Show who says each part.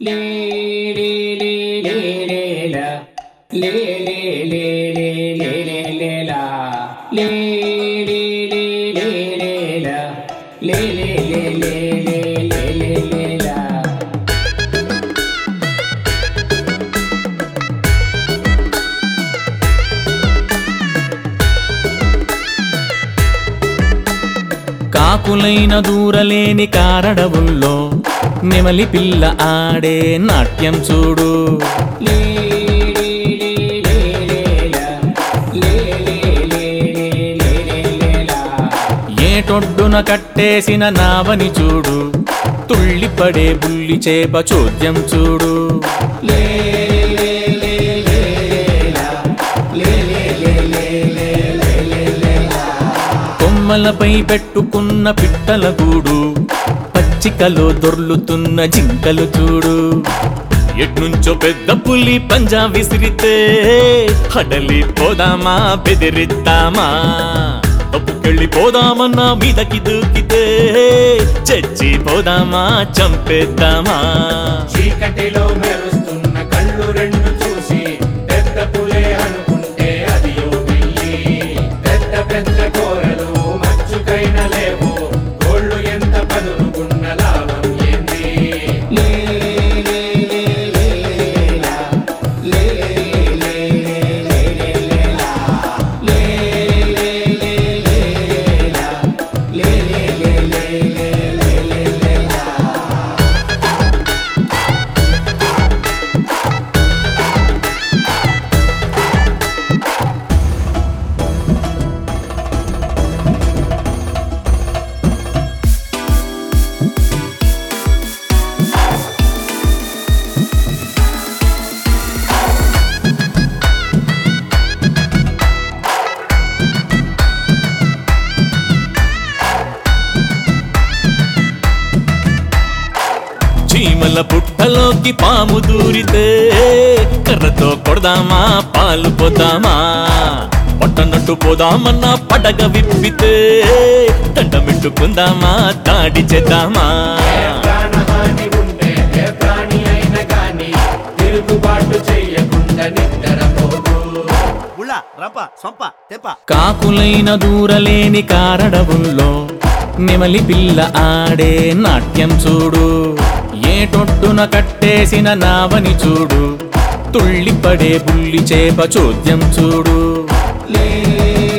Speaker 1: లే లే లే లే లే లా. లే లే లే లే లే లే లే లా. లే లే లే లే లే లా. లే లే లే లే లే లే లే లే లా.
Speaker 2: కాకులైన దూరలేని కారడవుల్లో నెమలి పిల్ల ఆడే నాట్యం చూడు
Speaker 1: లే లే లే లే లే లా. లే లే లే లే లే లే లే లా.
Speaker 2: ఏటొడ్డున కట్టేసిన నావని చూడు తుళ్ళిపడే బుల్లి చేప చోద్యం చూడు
Speaker 1: లే లే లే లే లే లా. లే లే లే లే లే లే లే లే లా.
Speaker 2: కొమ్మలపై పెట్టుకున్న పిట్టల గూడు పచ్చికలో దొర్లుతున్న జింకలు చూడు ఎట్నుంచో పెద్ద పులి పంజా విసిరితే హడలి పోదామా బెదిరిద్దామా తప్పుకెళ్ళి పోదామన్నా మీదకి దూకితే చచ్చి పోదామా చంపేద్దామా
Speaker 3: చీకటిలో మెరుస్తున్న కళ్ళు రెండు చూసి పెద్ద పులే అనుకుంటే అది ఓ పిల్లి పెద్ద పెద్ద కోరలు మచ్చుకైన లేవు గోళ్ళు ఎంత పదునుకున్న లాభం ఏంది
Speaker 1: లే లే లే లే లా. లే లే లే లే లే లా. లే లే లే లే లా. లే లే లే లే లే లే లే లా.
Speaker 2: చీమల పుట్టలోకి పాము దూరితే కర్రతో కొడదామా పాలు పోదామా పట్టనట్టు పోదామన్నా పడగ విప్పితే దండమిట్టుకుందామా దాడి చేద్దామా
Speaker 3: ప్రాణహాని ఉంటే ఏ ప్రాణి అయినా గాని తిరుగుబాటు చెయ్యకుండా నిద్రపోదు
Speaker 4: ఉళ్ళ రంప సొంప తెప్ప
Speaker 2: కాకులైన దూరలేని కారడవుల్లో నెమలి పిల్ల ఆడే నాట్యం చూడు ఏటొట్టున కట్టేసిన నావని చూడు తుళ్ళిపడే బుల్లి చేప చోద్యం చూడు
Speaker 1: లే